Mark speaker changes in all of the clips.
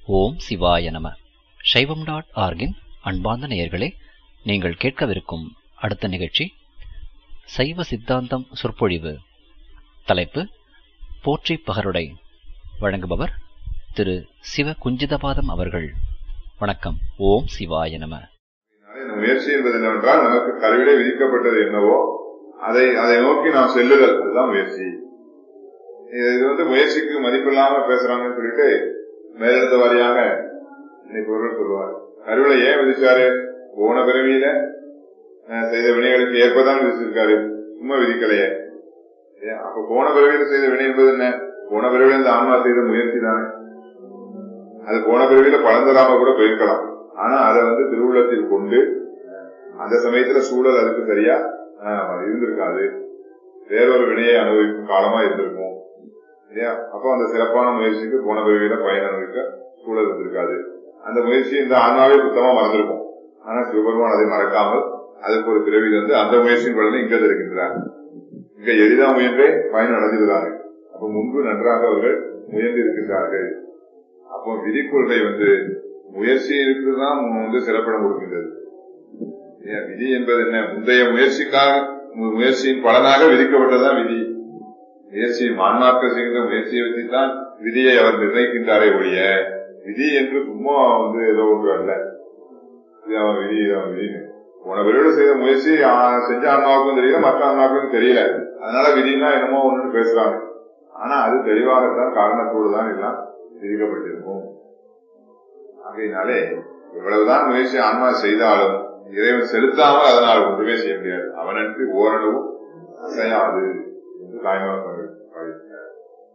Speaker 1: ஓம் சிவாய நம சைவம் டாட் ஆர்கின் அன்பார்ந்த நேயர்களே நீங்கள் கேட்கவிருக்கும் அடுத்த நிகழ்ச்சி சைவ சித்தாந்தம் சொற்பொழிவு தலைப்பு போற்றி பகருடை வழங்குபவர் திரு சிவ குஞ்சிதபாதம் அவர்கள் வணக்கம் ஓம் சிவாய நம
Speaker 2: இந்த முயற்சி என்பது என்னவென்றால் நமக்கு கல்வியிலே விதிக்கப்பட்டது என்னவோ அதை அதை நோக்கி நாம் செல்லுதல் அதுதான் முயற்சி இது இது வந்து முயற்சிக்கு மதிப்பில்லாம பேசுறாங்கன்னு சொல்லிட்டு மேலெழுந்த வாரியாக இன்னைக்கு ஒருவர் சொல்லுவார் கருவில ஏன் விதிச்சாரு போன பிறவியில அஹ், செய்த வினைகளுக்கு ஏற்பதான் விதிச்சிருக்காரு சும்மா விதிக்கலையே ஏன், அப்ப போன பிறவியில செய்த வினை என்பது என்ன போன பிறவியில இந்த ஆன்மா செய்த முயற்சி தானே அது போன பிறவியில பலன் தராம கூட போயிருக்கலாம் ஆனா அதை வந்து திருவுள்ளத்தில் கொண்டு அந்த சமயத்துல சூழல் அதுக்கு சரியா ஆஹ், இருந்திருக்காது வேறொரு வினையை அனுபவிக்கும் காலமா இருந்திருக்கும் இல்லையா அப்போ அந்த சிறப்பான முயற்சிக்கு போன பிறவியில பயன் அனுபவிக்க சூழல் இருந்திருக்காது அந்த முயற்சி இந்த ஆன்மாவே சுத்தமா மறந்திருக்கும் ஆனா சிவபெருமான் அதை மறக்காமல் அதுக்கு ஒரு பிறவி வந்து அந்த முயற்சியின் பலனை இங்க தருகின்றார் இங்க எளிதா முயன்றே பயன் அடைஞ்சிருந்தார்கள் அப்ப முன்பு நன்றாக அவர்கள் முயன்று இருக்கின்றார்கள் அப்போ விதி கொள்கை வந்து முயற்சி இருக்குதான் வந்து சிறப்பிடம் கொடுக்கின்றது ஏன் விதி என்பது என்ன முந்தைய முயற்சிக்காக மு- முயற்சியின் பலனாக விதிக்கப்பட்டதுதான் விதி முயற்சி மான்மார்க்க செய்கின்ற முயற்சியை வச்சுதான் விதியை அவர் நிர்ணயிக்கின்றாரே ஒழிய விதி என்று சும்மா வந்து ஏதோ ஒன்று அல்ல இது அவன் விதி இது அவன் விதின்னு போன பிறகு செய்த முயற்சி ஆ, செஞ்ச அண்ணாவுக்கும் தெரியல மற்ற அண்ணாவுக்கும் தெரியல அதனால விதினா என்னமோ ஒண்ணு பேசுறாங்க ஆனா அது தெளிவாகத்தான் காரணத்தோடு தான் எல்லாம் விதிக்கப்பட்டிருக்கும் ஆகையினாலே எவ்வளவுதான் முயற்சி ஆன்மா செய்தாலும் இறைவன் செலுத்தாமல் அதனால் ஒன்றுமே செய்ய முடியாது அவனுக்கு ஓரளவும் அசையாது என்று தாய்மார் பாடியிருக்கிறார்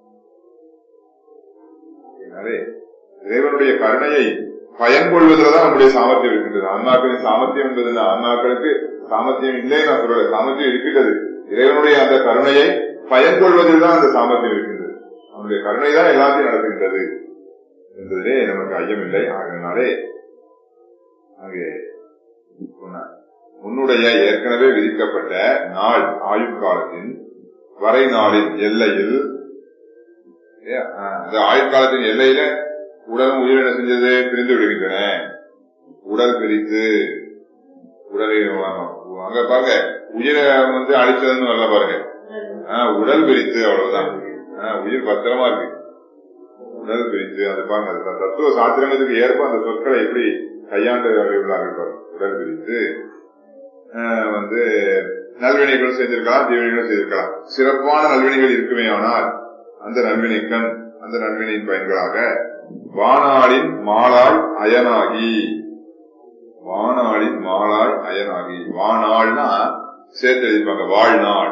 Speaker 2: ஆகையினாலே இறைவனுடைய கருணையை பயன் கொள்வதில்தான் நம்முடைய சாமர்த்தியம் இருக்கின்றது ஆன்மாக்களின் சாமர்த்தியம் என்பது என்ன? ஆன்மாக்களுக்கு சாமர்த்தியம் இல்லை நான் சொல்லல சாமர்த்தியம் இருக்கின்றது இறைவனுடைய அந்த கருணையை பயன் கொள்வதில் தான் அந்த சாமர்த்தியம் இருக்கின்றது அவனுடைய கருணை தான் எல்லாத்தையும் நடக்கின்றது என்பதிலே நமக்கு ஐயம் இல்லை ஆகையினாலே அங்கே சொன்னார் உன்னுடைய ஏற்கனவே விதிக்கப்பட்ட நாள் ஆயுட்காலத்தின் வரை நாளின் எல்லையில் ஏ, ஆஹ், அந்த ஆயுட்காலத்தின் எல்லையில உடலும் உயிர் என்ன செஞ்சது பிரிந்து விடுகின்றன உடல் பிரித்து உடலை அங்க பாருங்க உயிரை வந்து அழிச்சதுன்னு வரல பாருங்க ஆஹ், உடல் பிரித்து அவ்வளவுதான் ஆஹ், உயிர் பத்திரமா இருக்கு உடல் பிரித்து அது பாருங்க அந்த தத்துவ சாத்திரங்களுக்கு ஏற்ப அந்த சொற்களை எப்படி கையாண்டு அறிவுள்ளார்கள் பாருங்க உடல் பிரித்து ஆஹ், வந்து நல்வினைகள் செய்திருக்கலாம் தீவினைகள் செய்திருக்கலாம் சிறப்பான நல்வினைகள் இருக்குமே ஆனால் அந்த நல்வினைக்கண் அந்த நல்வினையின் பயன்களாக வானாளின் மாலாய் அயனாகி வானாளின் மாலாய் அயனாகி வானாள்னா சேர்த்து எழுதிப்பாங்க வாழ்நாள்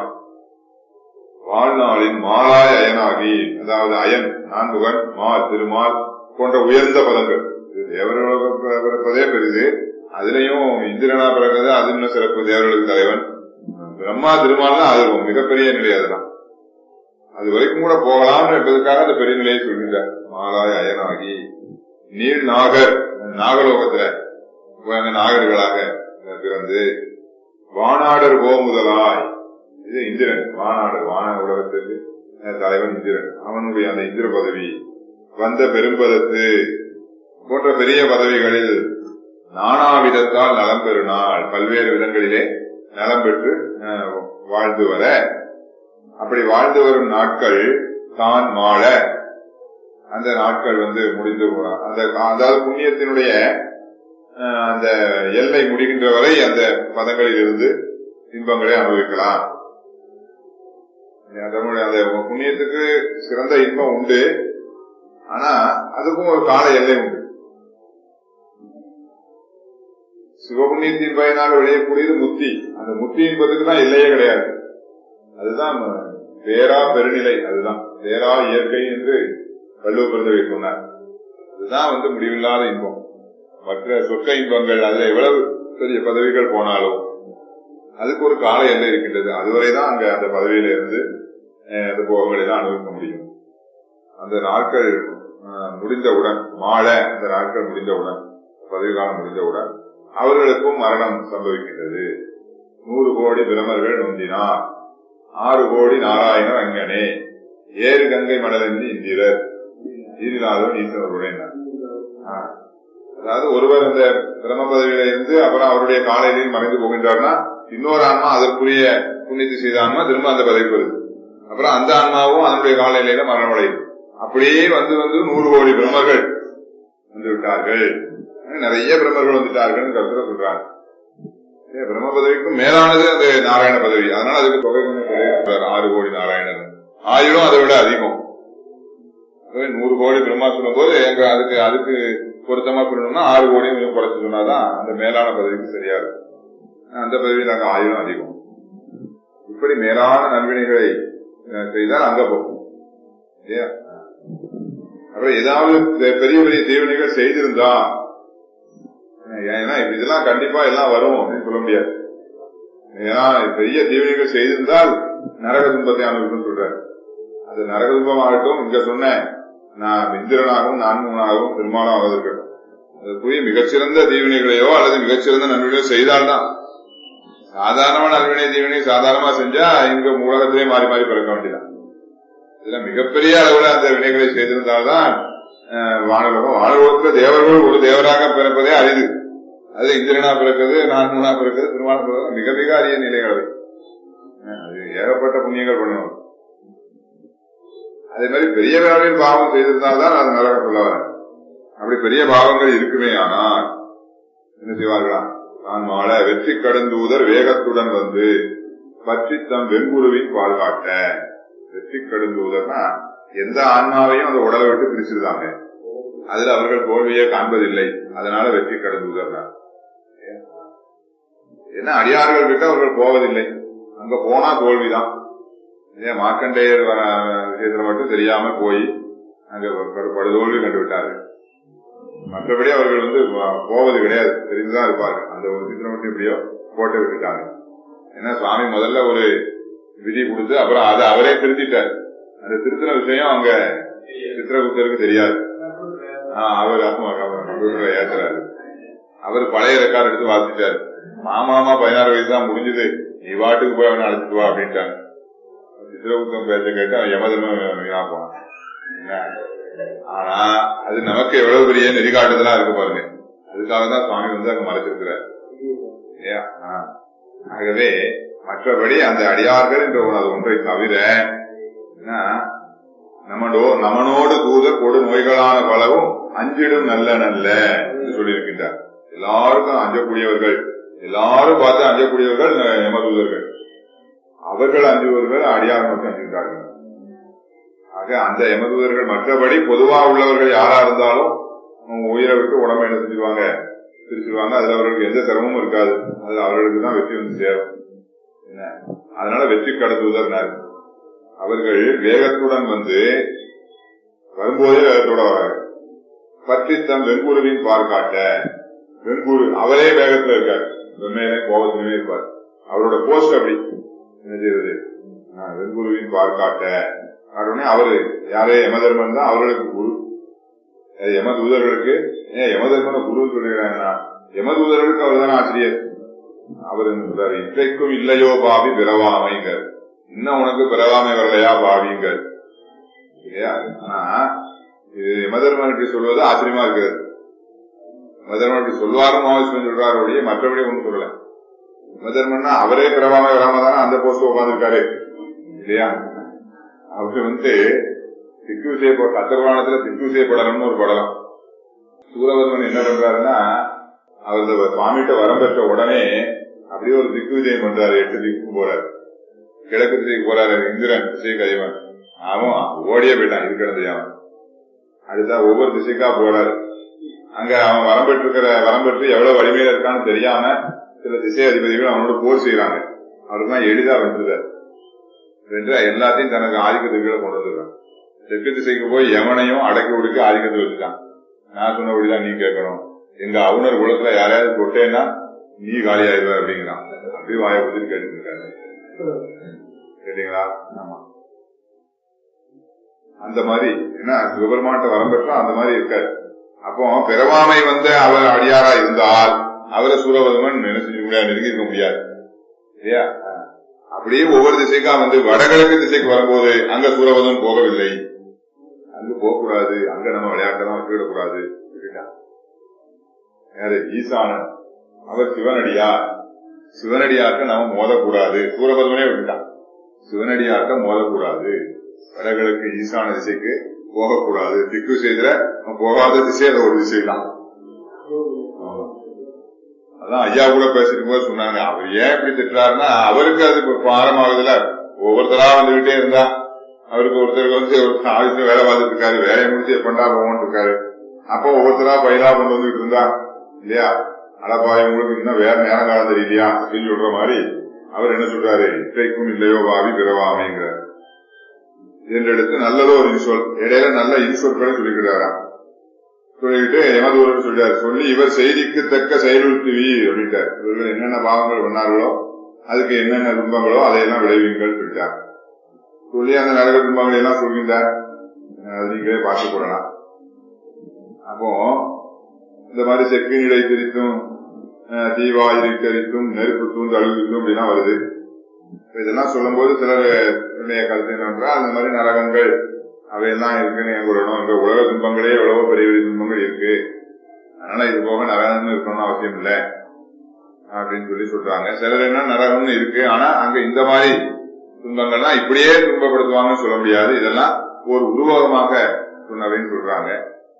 Speaker 2: வாழ்நாளின் மாலாய் அயனாகி அதாவது அயன் நான்முகன் மால் திருமால் போன்ற உயர்ந்த பதங்கள் இது தேவர்களுக்கு பி- பிறப்பதே பெரிது அதுலயும் இந்திரனா பிறகுது அது இன்னும் சிறப்பு தேவர்களுக்கு தலைவன் பிரம்மா திருமால் தான் அது மிகப்பெரிய நிலை அதெல்லாம் அது வரைக்கும் கூட போகலாம் என்பதற்காக அந்த பெரிய நிலையை சொல்கின்றார் மாலாய் அயனாகி நீள் நாகர் நாகலோகத்துல அங்க நாகர்களாக பிறந்து வானாடர் கோமுதலாய் இது இந்திரன் வானாடர் வான உலகத்திற்கு அஹ், தலைவன் இந்திரன் அவனுடைய அந்த இந்திர பதவி வந்த பெரும்பதத்து போன்ற பெரிய பதவிகளில் நானாவிதத்தால் நலம் பெறுநாள் பல்வேறு விதங்களிலே நலம் பெற்று அஹ், வாழ்ந்து வர அப்படி வாழ்ந்து வரும் நாட்கள் தான் மாள அந்த நாட்கள் வந்து முடிந்து போன- அந்த அதாவது புண்ணியத்தினுடைய அஹ், அந்த எல்லை முடிகின்ற வரை அந்த பதங்களில் இருந்து இன்பங்களை அனுபவிக்கலாம் அதனுடைய அந்த புண்ணியத்துக்கு சிறந்த இன்பம் உண்டு ஆனா அதுக்கும் ஒரு கால எல்லை உண்டு சிவபுண்ணியத்தின் பயனாக விளையக்கூடியது முத்தி அந்த முத்தி என்பதுக்கு தான் எல்லையே கிடையாது அதுதான் பேரா பெருநிலை அதுதான் பேரா இயற்கை என்று வள்ளுவ பிறந்தவை சொன்னார் அதுதான் வந்து முடிவில்லாத இன்பம் மற்ற சொற்க இன்பங்கள் அதுல எவ்வளவு பெரிய பதவிகள் போனாலும் அதுக்கு ஒரு கால எல்லை இருக்கின்றது அதுவரைதான் அங்க அந்த பதவியில இருந்து அஹ், அந்த போகங்களை தான் அனுபவிக்க முடியும் அந்த நாட்கள் அஹ், முடிந்தவுடன் மாலை அந்த நாட்கள் முடிந்தவுடன் பதவி காலம் முடிந்தவுடன் அவர்களுக்கும் மரணம் சம்பவிக்கின்றது நூறு கோடி பிரமர்கள் நொந்தினார் ஆறு கோடி நாராயணர் அங்கனே ஏறு கங்கை மடலந்தி இந்திரர் ஈரிலாதவன் ஈஸ்வரருடைய ஆ. அதாவது ஒருவர் இந்த பிரம்ம பதவியில இருந்து அப்புறம் அவருடைய காலையிலையும் மறைந்து போகின்றார்னா இன்னொரு ஆன்மா அதற்குரிய புண்ணியத்தை செய்த ஆன்மா திரும்ப அந்த பதவிக்கு வருது அப்புறம் அந்த ஆன்மாவும் அதனுடைய காலையில மரணமடையுது அப்படியே வந்து வந்து நூறு கோடி பிரம்மர்கள் வந்து விட்டார்கள் நிறைய பிரம்மர்கள் வந்துட்டார்கள் கருத்துல சொல்றாங்க ஏ, பிரம்ம பதவிக்கும் மேலானது அந்த நாராயண பதவி அதனால அதுக்கு தொகை கொஞ்சம் குறைவு சொல்றாரு. ஆறு கோடி நாராயணன் ஆயிரம் அதை விட அதிகம் ஆகவே நூறு கோடி பிரம்மா சொல்லும் போது எங்க அதுக்கு அதுக்கு பொருத்தமா சொல்லணும்னா ஆறு கோடி கொஞ்சம் குறைச்சு சொன்னாதான் அந்த மேலான பதவிக்கு சரியா இருக்கும் அந்த பதவியில் அங்க ஆயிரம் அதிகம் இப்படி மேலான நல்வினைகளை அஹ், செய்தால் அங்க போகும் இல்லையா அப்புறம் ஏதாவது பெ- பெரிய பெரிய தீவினைகள் செய்திருந்தா அஹ், ஏன்னா இப்ப இதெல்லாம் கண்டிப்பா எல்லாம் வரும் அப்படின்னு சொல்ல முடியாது ஏன்னா பெரிய தீவினைகள் செய்திருந்தால் நரக துன்பத்தை அனுபவிக்கும் சொல்றாரு அது நரக துன்பமாகட்டும் இங்க சொன்ன நான் இந்திரனாகவும் நான்முகனாகவும் பெருமானாக இருக்கட்டும் அதுக்குரிய மிகச்சிறந்த தீவினைகளையோ அல்லது மிகச்சிறந்த நன்மைகளையோ செய்தால்தான் சாதாரணமான நல்வினை தீவினை சாதாரணமா செஞ்சா இங்க உலகத்திலே மாறி மாறி பிறக்க வேண்டியதான் இதுல மிகப்பெரிய அளவுல அந்த வினைகளை செய்திருந்தால்தான் அஹ், வானலோகம் வானலோகத்துல தேவர்கள் ஒரு தேவராக பிறப்பதே அரிது அது இந்திரனா பிறக்குது நான்முகனா பிறக்குது திருமணம் பிறகு மிக மிக அரிய நிலைகள் அவை. அஹ், அது ஏகப்பட்ட புண்ணியங்கள் பண்ணணும் அதே மாதிரி பெரிய அளவில் பாவம் செய்திருந்தால்தான் அது நரகம் சொல்ல வரேன் அப்படி பெரிய பாவங்கள் இருக்குமே ஆனால் என்ன செய்வார்களா நான் மாள வெற்றி கடந்தூதர் வேகத்துடன் வந்து பற்றி தம் வெண்குருவின் பாதுகாட்ட வெற்றி கடந்தூதர்னா எந்த ஆன்மாவையும் அந்த உடலை விட்டு பிரிச்சிருந்தாங்க அதுல அவர்கள் தோல்வியை காண்பதில்லை அதனால வெற்றி கடந்தூதர்னா என்ன அடியார்கள் கிட்ட அவர்கள் போவதில்லை அங்க போனா தோல்விதான் ஏன் மார்க்கண்டேயர் வர விஷயத்துல மட்டும் தெரியாம போய் அங்க படு- படுதோல்வி கண்டு விட்டார்கள் மற்றபடி அவர்கள் வந்து வ- போவது கிடையாது தெரிந்துதான் இருப்பார்கள் அந்த ஒரு சித்திரம் மட்டும் எப்படியோ போட்டு விட்டுட்டாங்க ஏன்னா சுவாமி முதல்ல ஒரு விதி கொடுத்து அப்புறம் அதை அவரே திருத்திட்டார் அந்த திருத்தின விஷயம் அங்க சித்திரகுப்தருக்கு தெரியாது ஆஹ் அவர் ஆமா, அவர் கம்ப்யூட்டர்ல ஏத்துறாரு அவர் பழைய ரெக்கார்ட் எடுத்து வாசிச்சாரு மாமாமா பதினாறு வயசு தான் முடிஞ்சது நீ வாட்டுக்கு போய் அவனை அழைச்சிட்டு வா அப்படின்ட்டாங்க சித்திரகுப்தம் பேச கேட்டு அவன் யமதர்மம் வீணா போனான் என்ன? ஆனா அது நமக்கு எவ்வளவு பெரிய நெறிகாட்டுதலா இருக்கு பாருங்க அதுக்காக தான் சுவாமி வந்து அங்க மறைச்சிருக்கிறார் இல்லையா? ஆ. ஆகவே மற்றபடி அந்த அடியார்கள் என்ற ஒரு அது ஒன்றை தவிர என்ன, நமனோ நமனோடு தூதர் கொடு நோய்களான பலவும் அஞ்சிடும் நல்ல நல்ல என்று சொல்லியிருக்கின்றார் எல்லாருக்கும் அஞ்சக்கூடியவர்கள் எல்லாரும் பார்த்து அஞ்சக்கூடியவர்கள் அஹ், யமதூதர்கள் அவர்கள் அஞ்சுவர்கள் அடியார் மட்டும் அஞ்சுகிறார்கள் ஆக அந்த யமதூதர்கள் மற்றபடி பொதுவா உள்ளவர்கள் யாரா இருந்தாலும் அவங்க உயிரை விட்டு உடம்பை என்ன செஞ்சுருவாங்க பிரிச்சுருவாங்க அதுல அவர்களுக்கு எந்த சிரமமும் இருக்காது அது அவர்களுக்கு தான் வெற்றி வந்து சேரும் என்ன அதனால வெற்றி கடத்துவதர் அவர்கள் வேகத்துடன் வந்து வரும்போதே வேகத்தோட வராங்க பற்றி தம் வெண்குருவின் பார்க்காட்ட வெண்குரு அவரே வேகத்துல இருக்காரு வெண்மையிலே கோபத்திலுமே இருப்பார் அவரோட போஸ்ட் அப்படி என்ன செய்யறது ஆ, வெண்குருவின் பார்க்காட்ட உடனே அவரு யாரே யமதர்மன் தான் அவர்களுக்கு குரு அது யமதூதர்களுக்கு ஏன் யமதர்மன குரு சொல்லுகிறாங்கன்னா யமதூதர்களுக்கு அவர் தான் ஆசிரியர் அவர் என்ன சொல்றாரு இன்றைக்கும் இல்லையோ பாவி பிறவாமைங்கர் இன்னும் உனக்கு பிறவாமை வரலையா பாவிங்கர் இல்லையா ஆனா இது யமதர்மன் இப்படி சொல்வது ஆச்சரியமா இருக்கிறது யமதர்மன் இப்படி சொல்வாரும் அவசியம் சொல்றாரு ஒழிய மற்றபடி ஒன்றும் சொல்லல யமதர்மன்னா அவரே பிறவாமை வராம தானே அந்த போஸ்ட் உட்காந்துருக்காரு இல்லையா அவர் வந்து திக்கு விசய கத்த புராணத்துல திக்கு விசய படலம்னு ஒரு படலம் சூரவர்மன் என்ன பண்றாருன்னா அவர் இந்த சுவாமிகிட்ட வரம் பெற்ற உடனே அப்படியே ஒரு திக்கு விஜயம் பண்றாரு எட்டு திக்கு போறாரு கிழக்கு திசைக்கு போறாரு இந்திரன் திசை கதிவன் அவன் ஓடியே போயிட்டான் இது கிடந்தையாவன் அடுத்தா ஒவ்வொரு திசைக்கா போறாரு அங்க அவன் வரம் பெற்றிருக்கிற வரம் பெற்று எவ்வளவு வலிமையில இருக்கான்னு தெரியாம சில திசை அதிபதிகள் அவனோட போர் செய்யறாங்க அவருக்குலாம் எளிதா வென்றுறாரு வென்று எல்லாத்தையும் தனக்கு ஆதிக்கத்துக்கு கொண்டு வந்துடுறான் தெற்கு திசைக்கு போய் யமனையும் அடக்கி ஒடுக்கி ஆதிக்கத்தில் வச்சுட்டான் நான் சொன்னபடிதான் நீ கேட்கணும் எங்க அவுணர் குலத்துல யாரையாவது தொட்டேன்னா நீ காலி ஆயிடுவ அப்படிங்கிறான் அப்படியே வாய கொடுத்துட்டு கேட்டுட்டு இருக்காரு கேட்டீங்களா ஆமா அந்த மாதிரி என்ன சிவபெருமான்ட்ட வரம் பெற்றா அந்த மாதிரி இருக்காரு அப்போ பிறவாமை வந்த அவர் அடியாரா இருந்தால் அவரை சூரவதமன் என்ன செஞ்சு முடியாது நெருங்கிருக்க முடியாது இல்லையா அப்படியே ஒவ்வொரு திசைக்கா வந்து வடகிழக்கு திசைக்கு வரும்போது அங்க சூரவதம் போகவில்லை அங்க போகக்கூடாது அங்க நம்ம விளையாட்டெல்லாம் விட்டுவிடக்கூடாது விட்டுட்டான் யாரு ஈசானன் அவர் சிவனடியார் சிவனடியார்க்க நாம மோதக்கூடாது சூரபத்மனே விட்டுட்டான் சிவனடியார்க்க மோதக்கூடாது வடகிழக்கு ஈசான திசைக்கு போகக்கூடாது திக்கு செய்தில போகாத திசை அது ஒரு திசை தான் அதான் ஐயா கூட பேசிட்டு போது சொன்னாங்க அவர் ஏன் இப்படி திட்டுறாருன்னா அவருக்கு அது இப்ப ஆரம்பமாகுதுல ஒவ்வொருத்தரா வந்துகிட்டே இருந்தா அவருக்கு ஒருத்தருக்கு வந்து ஒரு ஆபீஸ்ல வேலை பார்த்துட்டு இருக்காரு வேலையை முடிச்சு எப்பண்டா போவோம்னு இருக்காரு அப்போ ஒவ்வொருத்தரா பயிலா கொண்டு வந்துட்டு இருந்தா இல்லையா அடப்பா உங்களுக்கு இன்னும் வேற நேரம் காலம் தெரியலையா அப்படின்னு சொல்ற மாதிரி அவர் என்ன சொல்றாரு இற்றைக்கும் இல்லையோ பாவி பிறவாமைங்கிறார் என்றெடுத்து நல்லதோ ஒரு இன்சொல் இடையில நல்ல இன்சொற்களை சொல்லிக்கிறாராம் சொல்லிட்டு எமதூரன் சொல்றாரு சொல்லி இவர் செய்திக்கு தக்க செயலுறுத்துவி அப்படின்ட்டார் இவர்கள் என்னென்ன பாவங்கள் பண்ணார்களோ அதுக்கு என்னென்ன துன்பங்களோ அதையெல்லாம் விளைவிங்கள் சொல்லிட்டார் சொல்லி அந்த நரக துன்பங்களை எல்லாம் சொல்கின்றார் அது நீங்களே பார்த்து கொள்ளலாம் அப்போ இந்த மாதிரி செக்கின் இடை திரித்தும் தீவாயிரை தெரித்தும் நெருப்பு தூண்டு அழுகிட்டும் அப்படிலாம் வருது இதெல்லாம் சொல்லும் போது சிலர் கருத்து என்னன்றால் அந்த மாதிரி நரகங்கள் அவையெல்லாம் இருக்குன்னு என் கூறணும் இந்த உலக துன்பங்களே எவ்வளவோ பெரிய பெரிய துன்பங்கள் இருக்கு அதனால இது போக நரகம்னு இருக்கணும்னு அவசியம் இல்லை அப்படின்னு சொல்லி சொல்றாங்க சிலர் என்ன நரகம்னு இருக்கு ஆனா அங்க இந்த மாதிரி துன்பங்கள்லாம் இப்படியே துன்பப்படுத்துவாங்கன்னு சொல்ல முடியாது இதெல்லாம் ஒரு உருவகமாக சொன்னவைன்னு சொல்றாங்க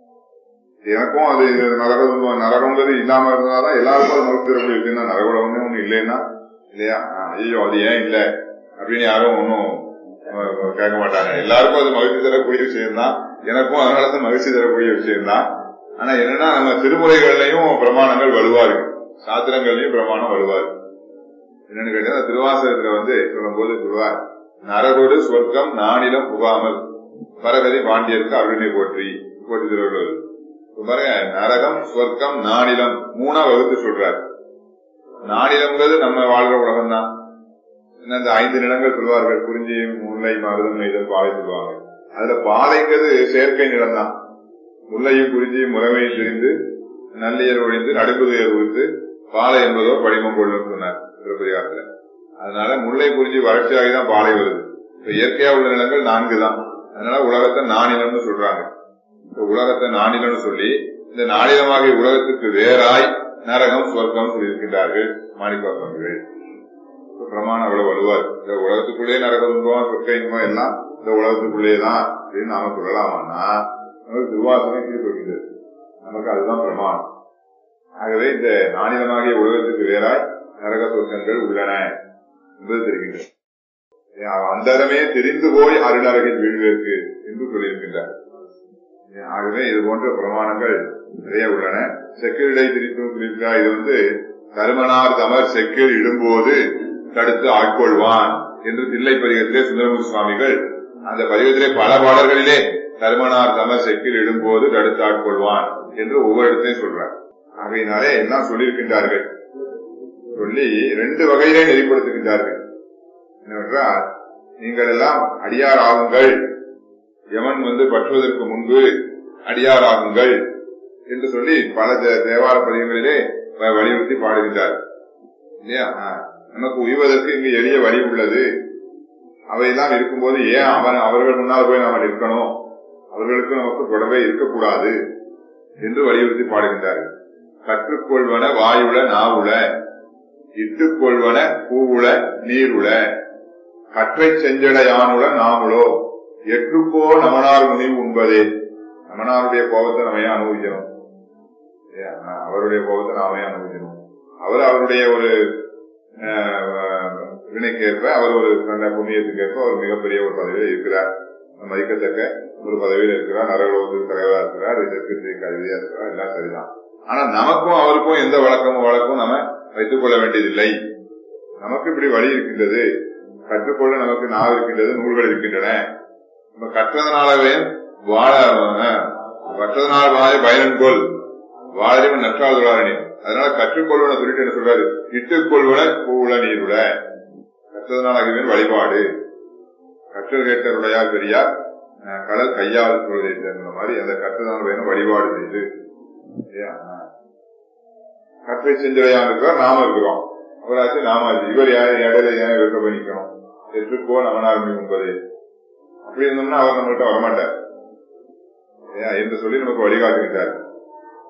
Speaker 2: எனக்கும் அது நரக துன்பம் நரகம்ன்றது இல்லாம இருந்தாதான் எல்லாருக்கும் அது மறுத்து தரக்கூடிய இருக்குன்னா நரகுலகம்னு ஒண்ணு இல்லைன்னா இல்லையா ஐயோ அது ஏன் இல்லை அப்படின்னு யாரும் ஒன்னும் கேட்க மாட்டாங்க எல்லாருக்கும் அது மகிழ்ச்சி தரக்கூடிய விஷயம் தான் எனக்கும் அதனாலதான் மகிழ்ச்சி தரக்கூடிய விஷயம் தான் ஆனா என்னன்னா நம்ம திருமுறைகள்லயும் பிரமாணங்கள் வலுவா இருக்கு சாத்திரங்கள்லயும் பிரமாணம் வலுவா இருக்கு என்னன்னு கேட்டா திருவாசகத்துல வந்து சொல்லும் போது சொல்லுவார் நரகோடு சொர்க்கம் நானிலம் புகாமல் பரகதி பாண்டியருக்கு அருளினை போற்றி போற்றி திருவள்ளுவர் பாருங்க நரகம் சொர்க்கம் நானிலம் மூணா வகுத்து சொல்றார் நானிலம்ங்கிறது நம்ம வாழ்ற உலகம் தான் இந்த ஐந்து நிலங்கள் சொல்வார்கள் குறிஞ்சி முல்லை மருதம் நெய்தல் பாலை சொல்லுவாங்க அதுல பாலைங்கிறது செயற்கை நிலம் தான் முல்லையும் குறிஞ்சியும் முறைமையும் தெரிந்து நல்லியர் ஒழிந்து நடுப்புதையர் குறித்து பாலை என்பதோ படிமம் கொள்ளும் சொன்னார் திருப்பதிகாரத்துல அதனால முல்லை குறிஞ்சி வறட்சியாகி தான் பாலை வருது இப்ப இயற்கையா உள்ள நிலங்கள் நான்கு தான் அதனால உலகத்தை நானிலம்னு சொல்றாங்க இந்த உலகத்தை நானிலம்னு சொல்லி இந்த நானிலமாகிய உலகத்துக்கு வேறாய் நரகம் சொர்க்கம் சொல்லியிருக்கின்றார்கள் மாணிக்கவாசங்கள் பிரமாணம் அவ்வளவு வலுவார் இந்த உலகத்துக்குள்ளே நரக துன்பம் சொர்க்க இன்பம் எல்லாம் இந்த உலகத்துக்குள்ளே தான் அப்படின்னு நாம சொல்லலாமான்னா நமக்கு திருவாசனை சொல்கிறது நமக்கு அதுதான் பிரமாணம் ஆகவே இந்த நானிலமாகிய உலகத்துக்கு வேறாய் நரக சொர்க்கங்கள் உள்ளன என்பது தெரிகின்றது அந்தரமே தெரிந்து போய் அருணரகில் வீழ்வேற்கு என்று சொல்லியிருக்கின்றார் ஆகவே இது போன்ற பிரமாணங்கள் நிறைய உள்ளன செக்கிரிடை திரித்தும் சொல்லியிருக்கிறார் இது வந்து கருமனார் தமர் செக்கில் இடும்போது தடுத்து ஆட்கொள்வான் என்று தில்லை பதிகத்திலே சுந்தரமூர்த்தி சுவாமிகள் அந்த பதிகத்திலே பல பாடல்களிலே கருமனார் தமர் செக்கில் இடும்போது தடுத்து ஆட்கொள்வான் என்று ஒவ்வொரு இடத்தையும் சொல்றார் ஆகையினாலே எல்லாம் சொல்லியிருக்கின்றார்கள் சொல்லி ரெண்டு வகையிலே நெறிப்படுத்துகின்றார்கள் என்னவென்றால் நீங்கள் எல்லாம் அடியார் ஆகுங்கள் யமன் வந்து பற்றுவதற்கு முன்பு அடியார் ஆகுங்கள் என்று சொல்லி பல தேவார பதிகங்களிலே வலியுறுத்தி பாடுகின்றார் இல்லையா நமக்கு உய்வதற்கு இங்கு எளிய வழி உள்ளது அவையெல்லாம் இருக்கும்போது ஏன் அவன் அவர்கள் முன்னால் போய் நாம நிற்கணும் அவர்களுக்கு நமக்கு தொடர்பே இருக்கக்கூடாது என்று வலியுறுத்தி பாடுகின்றார்கள் கற்றுக்கொள்வன வாயுள நாவுள இட்டுக்கொள்வன பூவுள நீருள கற்றை செஞ்சடையானுள நாமுளோ எட்டுக்கோ நமனார் முனிவு உண்பதே நமனாருடைய கோபத்தை நம்ம ஏன் அனுபவிக்கணும் அவருடைய கோபத்தை நாம ஏன் அனுபவிக்கணும் அவர் அவருடைய ஒரு வினைக்கேற்ப அவர் ஒரு நல்ல புண்ணியத்துக்கேற்ப அவர் மிகப்பெரிய ஒரு பதவியில் இருக்கிறார் மதிக்கத்தக்க ஒரு பதவியில் இருக்கிறார் நரகலோகத்துக்கு தலைவரா இருக்கிறார் இதற்கு கல்வியா இருக்கிறார் எல்லாம் சரிதான் ஆனா நமக்கும் அவருக்கும் எந்த வழக்கமும் வழக்கம் நம்ம வைத்துக் கொள்ள வேண்டியதில்லை நமக்கு இப்படி வழி இருக்கின்றது கற்றுக்கொள்ள நமக்கு நாவ் இருக்கின்றது நூல்கள் இருக்கின்றன நம்ம கற்றதனாலவே வாழ கற்றதனால் வாழ பயனன்கொள் வாழறிவன் நற்றால் தொழாரணி அதனால கற்றுக்கொள்வன சொல்லிட்டு என்ன சொல்றாரு இட்டுக்கொள்வன பூவுல நீருட கற்றதனாலாகவே வழிபாடு கற்றல் கேட்டருடையார் பெரியார் கடல் கையால் சொல்வதை சேர்ந்த மாதிரி அந்த கற்றதனால் வேணும் வழிபாடு செய்து கற்றை செஞ்சடையான் இருக்கிறார் நாம இருக்கிறோம் அவராச்சு நாம இவர் யார் இடையில ஏன் இருக்க போய் நிக்கணும் எட்டுக்கோ நமனாருமே என்பது அப்படி இருந்தோம்னா அவர் நம்மகிட்ட வரமாட்டார் என்று சொல்லி நமக்கு வழிகாட்டுகின்றார்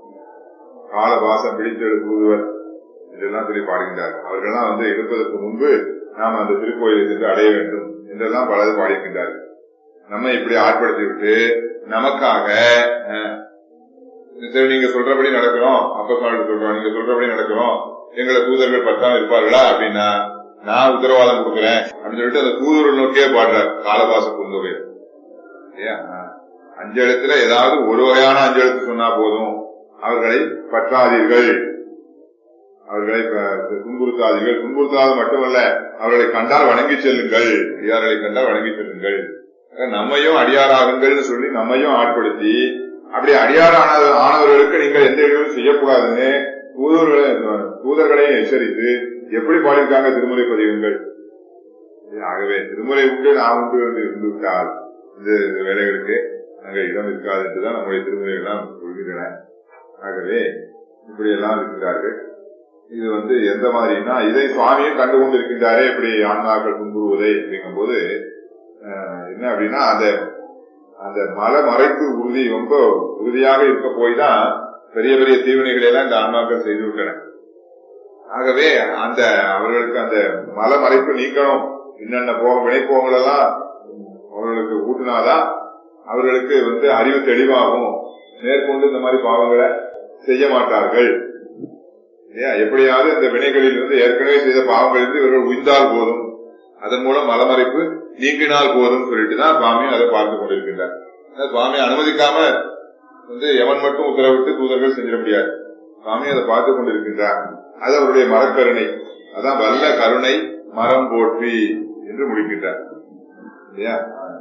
Speaker 2: காலபாசம் பிடித்தெழு தூதுவர் என்றெல்லாம் சொல்லி பாடுகின்றார் அவர்கள்லாம் வந்து எடுப்பதற்கு முன்பு நாம் அந்த திருக்கோயிலை சென்று அடைய வேண்டும் என்றெல்லாம் பலர் பாடியிருக்கின்றார்கள் நம்ம இப்படி ஆட்படுத்தி விட்டு நமக்காக அஹ், சரி நீங்க சொல்றபடி நடக்கிறோம் அப்ப சொல்றோம் நீங்க சொல்றபடி நடக்கிறோம் எங்களை தூதர்கள் பத்தாம் இருப்பார்களா அப்படின்னா நான் உத்தரவாதம் கொடுக்கிறேன் அப்படின்னு சொல்லிட்டு அந்த தூதர்கள் நோக்கியே பாடுறார் காலபாச குந்தவை அஞ்செழுத்துல ஏதாவது ஒரு வகையான அஞ்செழுத்து சொன்னா போதும் அவர்களை பற்றாதீர்கள் அவர்களை ப- துன்புறுத்தாதீர்கள் துன்புறுத்தாது மட்டுமல்ல அவர்களை கண்டால் வணங்கி செல்லுங்கள் அடியார்களை கண்டால் வணங்கி செல்லுங்கள் நம்மையும் அடியாராகுங்கள்னு சொல்லி நம்மையும் ஆட்படுத்தி அப்படி அடியார் ஆன- ஆனவர்களுக்கு நீங்கள் எந்த இடையூறும் செய்யக்கூடாதுன்னு தூதர்களை தூதர்களையும் எச்சரித்து எப்படி பாடியிருக்காங்க திருமுறை பதிவுங்கள் ஆகவே திருமுறை உண்டு நாம் உண்டு என்று இருந்து விட்டால் இந்த இந்த வேலைகளுக்கு அங்க இடம் இருக்காது என்றுதான் நம்முடைய திருமுறைகள் எல்லாம் சொல்கின்றன ஆகவே இப்படி எல்லாம் இருக்கிறார்கள் இது வந்து எந்த மாதிரின்னா இதை சுவாமியும் கண்டு கொண்டு இருக்கின்றாரே இப்படி ஆன்மாக்கள் துன்புறுவதை அப்படிங்கும் போது என்ன அப்படின்னா அந்த அந்த மல மறைப்பு உறுதி ரொம்ப உறுதியாக இருக்க போய் தான் பெரிய பெரிய தீவினைகளை எல்லாம் இந்த ஆன்மாக்கள் செய்து விட்டன ஆகவே அந்த அவர்களுக்கு அந்த மல மறைப்பு நீக்கணும் என்னென்ன போக வினைப்போங்கள் எல்லாம் அவர்களுக்கு ஊட்டினாதான் அவர்களுக்கு வந்து அறிவு தெளிவாகும் மேற்கொண்டு இந்த மாதிரி பாவங்களை செய்ய மாட்டார்கள் இல்லையா எப்படியாவது இந்த வினைகளில் இருந்து ஏற்கனவே செய்த பாவங்களிலிருந்து இவர்கள் உய்ந்தால் போதும் அதன் மூலம் மலமறைப்பு நீங்கினால் போதும் சொல்லிட்டு தான் சுவாமி அதை பார்த்து கொண்டிருக்கின்றார் ஆனா சுவாமி அனுமதிக்காம வந்து எவன் மட்டும் உத்தரவிட்டு தூதர்கள் செஞ்சிட முடியாது சுவாமி அதை பார்த்து கொண்டிருக்கின்றார் அது அவருடைய மரக்கருணை அதான் வல்ல கருணை மரம் போற்றி என்று முடிக்கின்றார் இல்லையா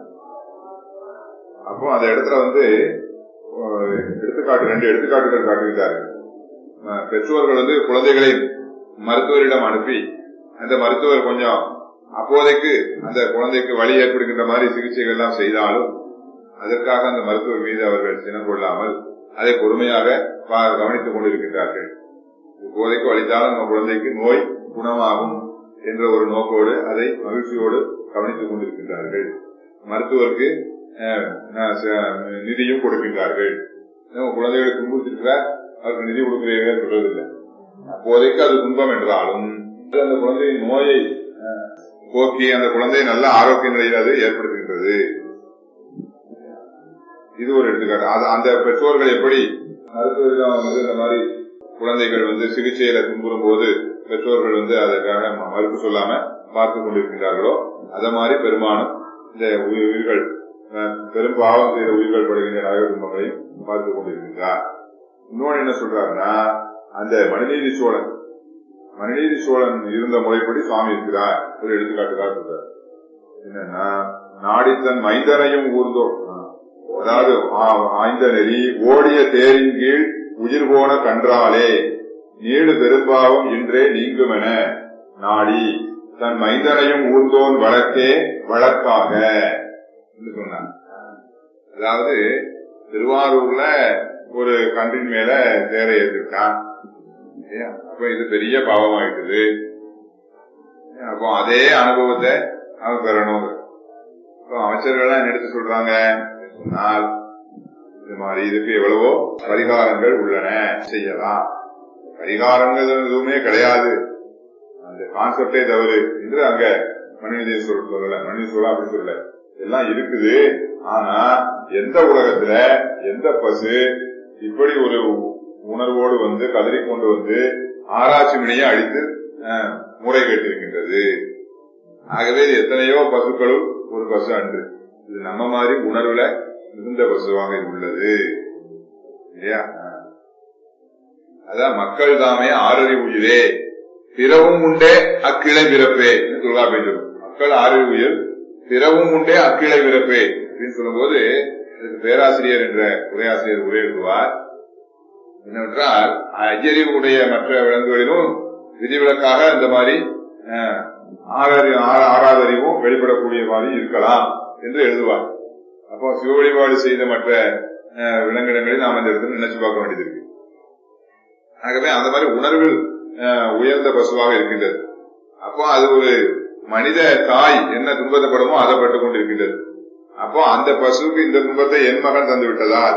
Speaker 2: அப்போ அந்த இடத்துல வந்து அஹ், எடுத்துக்காட்டு ரெண்டு எடுத்துக்காட்டுகள் காட்டுகிறாரு அஹ், பெற்றோர்கள் வந்து குழந்தைகளை மருத்துவரிடம் அனுப்பி அந்த மருத்துவர் கொஞ்சம் அப்போதைக்கு அந்த குழந்தைக்கு வழி ஏற்படுகின்ற மாதிரி சிகிச்சைகள் எல்லாம் செய்தாலும் அதற்காக அந்த மருத்துவர் மீது அவர்கள் சினம் கொள்ளாமல் அதை பொறுமையாக பா- கவனித்துக் கொண்டிருக்கின்றார்கள் இப்போதைக்கு வலித்தாலும் நம்ம குழந்தைக்கு நோய் குணமாகும் என்ற ஒரு நோக்கோடு அதை மகிழ்ச்சியோடு கவனித்துக் கொண்டிருக்கின்றார்கள் மருத்துவருக்கு அஹ், ந- ச- நிதியும் கொடுக்கின்றார்கள் நம்ம குழந்தைகளை துன்புறுத்திருக்கிறார் அவருக்கு நிதி கொடுக்கிறீர்கள் சொல்றதில்லை அப்போதைக்கு அது துன்பம் என்றாலும் அது அந்த குழந்தையின் நோயை அஹ், போக்கி அந்த குழந்தை நல்ல ஆரோக்கிய நிலையில் அது ஏற்படுத்துகின்றது இது ஒரு எடுத்துக்காட்டு அது அந்த பெற்றோர்கள் எப்படி மருத்துவரிடம் வந்து இந்த மாதிரி குழந்தைகள் வந்து சிகிச்சையில துன்புறும் போது பெற்றோர்கள் வந்து அதற்காக ம- மறுப்பு சொல்லாம பார்த்து கொண்டிருக்கின்றார்களோ அத மாதிரி பெரும்பாலும் இந்த உயி- உயிர்கள் அஹ், பெரும் பாவம் செய்த உயிர்கள் படுகின்ற நரக துன்பங்களையும் பார்த்து கொண்டிருக்கின்றார் இன்னொன்னு என்ன சொல்றாருன்னா அந்த மனுநீதி சோழன் மனுநீதி சோழன் இருந்த முறைப்படி சுவாமி இருக்கிறார் ஒரு எடுத்துக்காட்டுக்காக சொல்றார் என்னன்னா நாடி தன் மைந்தனையும் ஊர்ந்தோம் அதாவது ஆ- ஆய்ந்த நெறி ஓடிய தேரின் கீழ் உயிர் போன கன்றாலே நீடு பெரும்பாவம் இன்றே நீங்குமென நாடி தன் மைந்தனையும் ஊர்ந்தோன் வழக்கே வழக்காக என்று சொன்னார் அதாவது திருவாரூர்ல ஒரு கன்றின் மேல தேரை ஏற்றிருக்கான் இல்லையா? அப்ப இது பெரிய பாவம் ஆயிட்டுது அப்போ அதே அனுபவத்தை அவன் பெறணும் அப்போ அமைச்சர்கள்லாம் என்ன எடுத்து சொல்றாங்க சொன்னால் இந்த மாதிரி இதுக்கு எவ்வளவோ பரிகாரங்கள் உள்ளன செய்யலாம் பரிகாரங்கள் எதுவுமே கிடையாது அந்த கான்செப்டே தவறு என்று அங்க மனிதன் சொல்ல சொல்லல மனிதன் சொல்ல அப்படி சொல்லல எல்லாம் இருக்குது ஆனா எந்த உலகத்துல எந்த பசு இப்படி ஒரு உணர்வோடு வந்து கதறி கொண்டு வந்து ஆராய்ச்சி மணியை அடித்து அஹ், முறை கேட்டிருக்கின்றது ஆகவே இது எத்தனையோ பசுக்களும் ஒரு பசு அன்று இது நம்ம மாதிரி உணர்வுல மிகுந்த பசுவாக இது உள்ளது இல்லையா அதான் மக்கள் தாமே ஆறறிவு உயிரே பிறவும் உண்டே அக்கிளை பிறப்பே தொல்காப்பியம் சொல்லும் மக்கள் ஆறறிவு உயிர் பிறவும் உண்டே அக்கிளை பிறப்பே அப்படின்னு சொல்லும்போது இதுக்கு பேராசிரியர் என்ற உரையாசிரியர் உரை எழுதுவார் என்னவென்றால் ஐயறிவுடைய மற்ற விலங்குகளிலும் விதிவிலக்காக இந்த மாதிரி அஹ், ஆறறிவு ஆற- ஆறாவது அறிவும் வெளிப்படக்கூடிய மாதிரி இருக்கலாம் என்று எழுதுவார் அப்போ சிவ வழிபாடு செய்த மற்ற அஹ், விலங்கினங்களை நாம் அந்த இடத்துல நினைச்சு பார்க்க வேண்டியது இருக்கு ஆகவே அந்த மாதிரி உணர்வில் அஹ், உயர்ந்த பசுவாக இருக்கின்றது அப்போ அது ஒரு மனித தாய் என்ன துன்பத்தைப்படுமோ அதை பட்டுக் கொண்டிருக்கின்றது அப்போ அந்த பசுவுக்கு இந்த துன்பத்தை என் மகன் தந்து விட்டதால்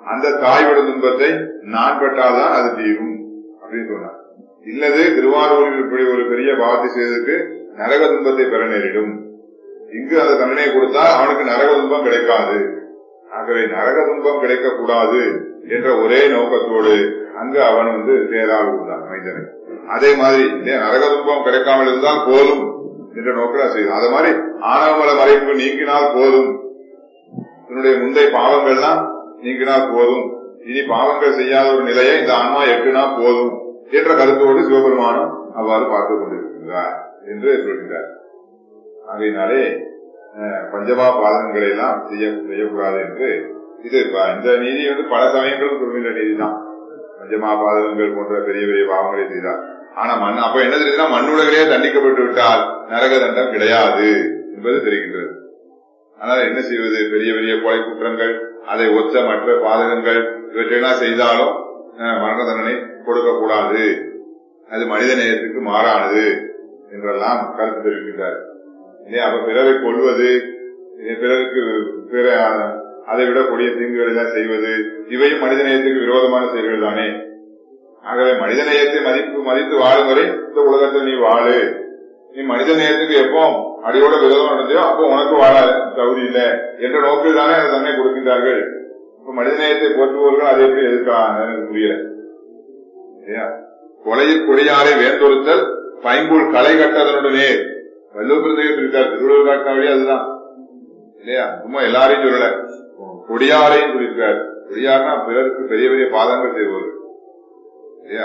Speaker 2: அந்த தாய்விட துன்பத்தை நான் பட்டால்தான் அது தீரும் அப்படின்னு சொன்னார் இல்லது திருவாரூரில் இப்படி ஒரு பெரிய பாவத்தை செய்ததுக்கு நரக துன்பத்தை பெற நேரிடும் இங்கு அந்த தண்டனையை கொடுத்தால் அவனுக்கு நரக துன்பம் கிடைக்காது ஆகவே நரக துன்பம் கிடைக்கக்கூடாது என்ற ஒரே நோக்கத்தோடு அங்கு அவன் வந்து தேரால் இருந்தான் மைந்தனை அதே மாதிரி இல்லையா, நரக துன்பம் கிடைக்காமல் இருந்தால் போதும் என்ற நோக்கில் செய்யும் அது மாதிரி ஆணவமல மறைப்பு நீக்கினால் போதும் தன்னுடைய முந்தைய பாவங்கள்லாம் நீக்கினால் போதும் இனி பாவங்கள் செய்யாத ஒரு நிலையை இந்த ஆன்மா எட்டுனா போதும் என்ற கருத்தோடு சிவபெருமானம் அவ்வாறு பார்த்துக் கொண்டிருக்கின்றார் என்று சொல்கின்றார் ஆகையினாலே அஹ், பஞ்சமா பாதகங்களை எல்லாம் செய்ய செய்யக்கூடாது என்று இது ப- இந்த நீதி வந்து பல சமயங்களும் சொல்கின்ற நீதி தான் பஞ்சமா பாதகங்கள் போன்ற பெரிய பெரிய பாவங்களை செய்தார் ஆனா மண் அப்ப என்ன தெரியுதுன்னா மண்ணுலகிலே தண்டிக்கப்பட்டு விட்டால் நரக தண்டம் கிடையாது என்பது தெரிகின்றது ஆனால் என்ன செய்வது பெரிய பெரிய கொலை குற்றங்கள் அதை ஒத்த மற்ற பாதகங்கள் இவற்றையெல்லாம் செய்தாலும் அஹ், மரண தண்டனை கொடுக்கக்கூடாது அது மனித நேயத்துக்கு மாறானது என்றெல்லாம் கருத்து தெரிவிக்கின்றார் இல்லையா அப்ப பிறரை கொள்வது இதை பிறருக்கு பிற அதை விட கொடிய தீங்குகளை எல்லாம் செய்வது இவையும் மனித நேயத்துக்கு விரோதமான செயல்கள் தானே ஆகவே மனித நேயத்தை மதிப்பு மதித்து வாழும் வரை இந்த உலகத்தில் நீ வாழு நீ மனித நேயத்துக்கு எப்போ அடியோட விரோதம் நடந்தோ அப்போ உனக்கு வாழ தகுதி இல்லை என்ற நோக்கில் தானே அதை தன்னை கொடுக்கின்றார்கள் இப்ப மனித நேயத்தை போற்றுபவர்கள் அதை எப்படி எதிர்க்கலாம் எனக்கு புரியல இல்லையா கொலையில் கொடியாரை வேந்தொருத்தல் பைங்கூழ் களை கட்டதனுடனே வல்லூர் இருக்கார் திருவள்ளுவர் காட்டின வழி அதுதான் இல்லையா சும்மா எல்லாரையும் சொல்லல கொடியாரையும் சொல்லியிருக்கார் கொடியார்னா பிறருக்கு பெரிய பெரிய பாதங்கள் செய்வது இல்லையா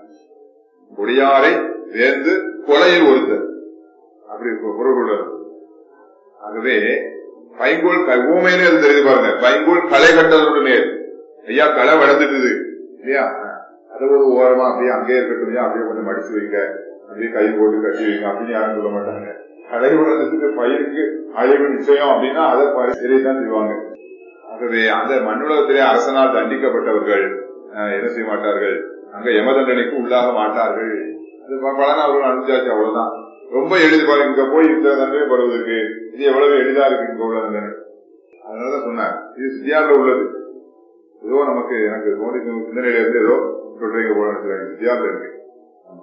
Speaker 2: கொடியாரை வேந்து கொலையில் ஒருத்தர் அப்படி பொருள் கொள்வது ஆகவே பைங்கோல் க- ஊமையிலே அது தெரிஞ்சு பாருங்க பைங்கோல் களை கட்டதனுடனே ஐயா களை வளர்ந்துட்டுது இல்லையா அதை ஒரு ஓரமா அப்படியே அங்கேயே இருக்கட்டும் ஐயா, அப்படியே கொஞ்சம் மடிச்சு வைங்க அப்படியே கை போட்டு கட்டி வைங்க அப்படின்னு யாரும் சொல்ல மாட்டாங்க களை வளர்ந்ததுக்கு பயிருக்கு அழிவு நிச்சயம் அப்படின்னா அதை பரிசீலை தான் செய்வாங்க ஆகவே அந்த மண்ணுலகத்திலே அரசனால் தண்டிக்கப்பட்டவர்கள் அஹ், என்ன செய்ய மாட்டார்கள் அங்க யம தண்டனைக்கு உள்ளாக மாட்டார்கள் அது ப- பலனை அவர்கள் அனுப்பிச்சாச்சு அவ்வளவுதான் ரொம்ப எளிது பாருங்க இங்க போய் இந்த தண்டனை வருவதற்கு இது எவ்வளவு எளிதா இருக்கு இங்க உள்ள தண்டனை அதனாலதான் சொன்னார் இது சித்தியார்ல உள்ளது ஏதோ நமக்கு எனக்கு தோணி சிந்தனையில இருந்து ஏதோ சொல்றீங்க போல நினைக்கிறாங்க சித்தியார்ல இருக்கு ஆமா.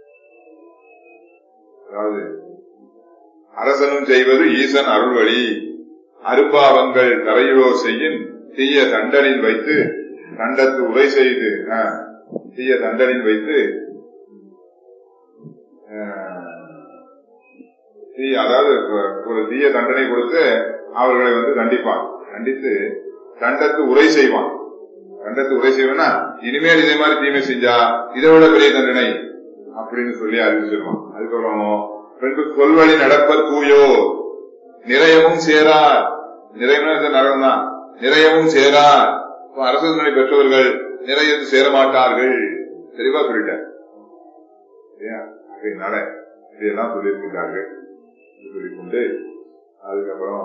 Speaker 2: அதாவது அரசனும் செய்வது ஈசன் அருள்வழி அரும்பாவங்கள் கரையோர் செய்யின் தீய தண்டனில் வைத்து தண்டத்து உரை செய்து ஆ, தீய தண்டனில் வைத்து ஆ, தீ அதாவது ஒரு தீய தண்டனை கொடுத்து அவர்களை வந்து தண்டிப்பான் தண்டித்து தண்டத்து உரை செய்வான் தண்டத்து உரை செய்வனா இனிமேல் இதே மாதிரி தீமை செஞ்சா இதை விட பெரிய தண்டனை அப்படின்னு சொல்லி அறிவிச்சிருவான் அதுக்கப்புறம் பின்பு கொல்வழி நடப்ப தூயோ நிறையவும் சேரார் நிறையவும் இந்த நரகம் தான் நிறையவும் சேரார் இப்ப அரசு தண்டனை பெற்றவர்கள் நிறைய சேர மாட்டார்கள் தெளிவா சொல்லிட்டார் இல்லையா? அதனால இதையெல்லாம் சொல்லியிருக்கிறார்கள் என்று சொல்லிக்கொண்டு அதுக்கப்புறம்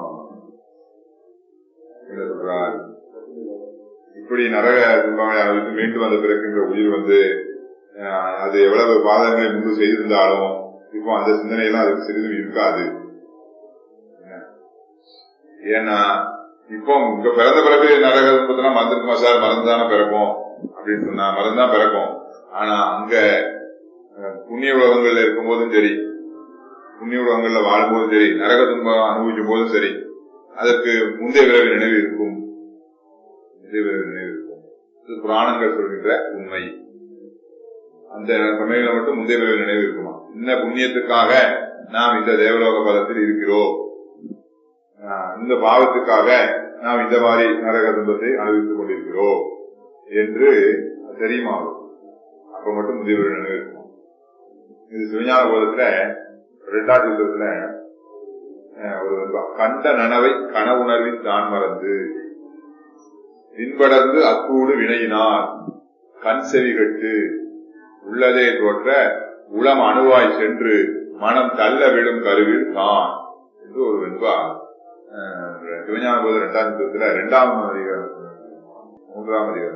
Speaker 2: என்ன சொல்றார் இப்படி நரக துன்பங்களை அனுபவித்து மீண்டு வந்த பிறகு இந்த உயிர் வந்து அஹ், அது எவ்வளவு பாதங்களை முன்பு செய்திருந்தாலும் இப்போ அந்த சிந்தனை எல்லாம் அதுக்கு சிறிதும் இருக்காது என்ன? ஏன்னா இப்போ இங்க பிறந்த பிறகு நரக துன்பத்தெல்லாம் மறந்துருக்குமா சார் மறந்துதானே பிறக்கும் அப்படின்னு சொன்னா மறந்துதான் பிறக்கும் ஆனா அங்க அஹ், புண்ணிய உலகங்கள்ல இருக்கும் போதும் சரி புண்ணிய உலகங்கள்ல வாழும்போதும் சரி நரக துன்பம் அனுபவிக்கும் போதும் சரி அதற்கு முந்தைய பிறவி நினைவு இருக்கும் முந்தைய பிறவி நினைவு இருக்கும் இது புராணங்கள் சொல்கின்ற உண்மை அந்த சமயங்களை மட்டும் முந்தைய பிறவி நினைவு இருக்குமா இன்ன புண்ணியத்துக்காக நாம் இந்த தேவலோக பதத்தில் இருக்கிறோம் ஆஹ் இந்த பாவத்துக்காக நாம் இந்த மாதிரி நரக துன்பத்தை அனுபவித்துக் கொண்டிருக்கிறோம் என்று தெரியுமா அவருக்கு? அப்ப மட்டும் முந்தைய பிறவி நினைவு இருக்குமா இது சிவஞான போதத்துல இரண்டாம் யுத்தத்துல அஹ், ஒரு வருவா. கண்ட நனவை கனவுணர்வின் தான் மறந்து பின்படர்ந்து அக்கூடு வினையினார் கண் செவி கட்டு உள்ளதே தோற்ற உளம் அணுவாய் சென்று மனம் தள்ள விடும் கருவில் தான் என்று ஒரு வெண்பா அஹ், சிவஞான போது இரண்டாம் யுத்தத்துல இரண்டாம் அதிகாரம் மூன்றாம் அதிகாரம்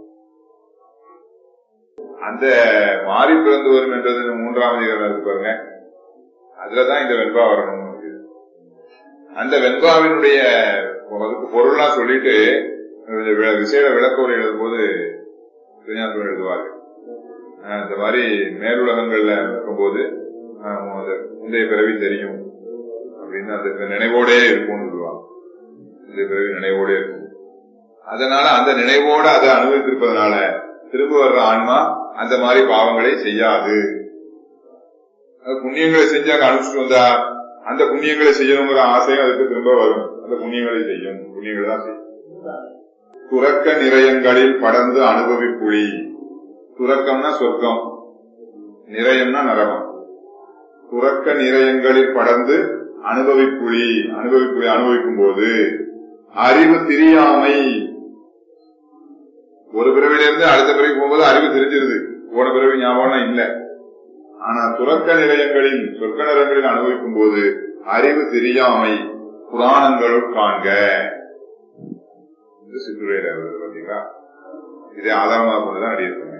Speaker 2: அந்த மாறி பிறந்து வரும் என்றது இந்த மூன்றாம் அதிகாரம் இருக்கு பாருங்க அதுலதான் இந்த வெண்பா வரணும் அந்த வெண்பாவினுடைய அதுக்கு பொருள்லாம் சொல்லிட்டு கொஞ்சம் வி- விசேட விளக்கோரை எழுதும் போது திருஞானம் எழுதுவார்கள் ஆஹ் இந்த மாதிரி மேலுலகங்கள்ல இருக்கும்போது ஆஹ் அது முந்தைய பிறவி தெரியும் அப்படின்னு அந்த நினைவோடே இருக்கும்னு சொல்லுவாங்க முந்தைய பிறவி நினைவோடே இருக்கும் அதனால அந்த நினைவோட அதை அனுபவித்திருப்பதனால திரும்ப வர்ற ஆன்மா அந்த மாதிரி பாவங்களை செய்யாது அது புண்ணியங்களை செஞ்சு அங்க அனுப்பிச்சுட்டு வந்தா அந்த புண்ணியங்களை செய்யணுங்கிற ஆசையும் அதுக்கு திரும்ப வரும் அந்த புண்ணியங்களை செய்யும் புண்ணியங்களை தான் செய்யும் துறக்க நிறையங்களில் படர்ந்து அனுபவிப்புழி துறக்கம்னா சொர்க்கம் நிறையம்னா நரகம் துறக்க நிறையங்களில் படர்ந்து அனுபவிப்புழி அனுபவிப்புழி அனுபவிக்கும் போது அறிவு தெரியாமை ஒரு பிறவிலிருந்து அடுத்த பிறவி போகும்போது அறிவு தெரிஞ்சிருது போன பிறவி ஞாபகம் இல்ல ஆனா துறக்க நிலையங்களில் சொர்க்க நிலங்களில் அனுபவிக்கும் போது அறிவு தெரியாமை புராணங்களுள் காண்க இது சிற்றுரையில வருது பாத்தீங்களா இதே ஆதாரமாக கொண்டுதான் அடியிருக்காங்க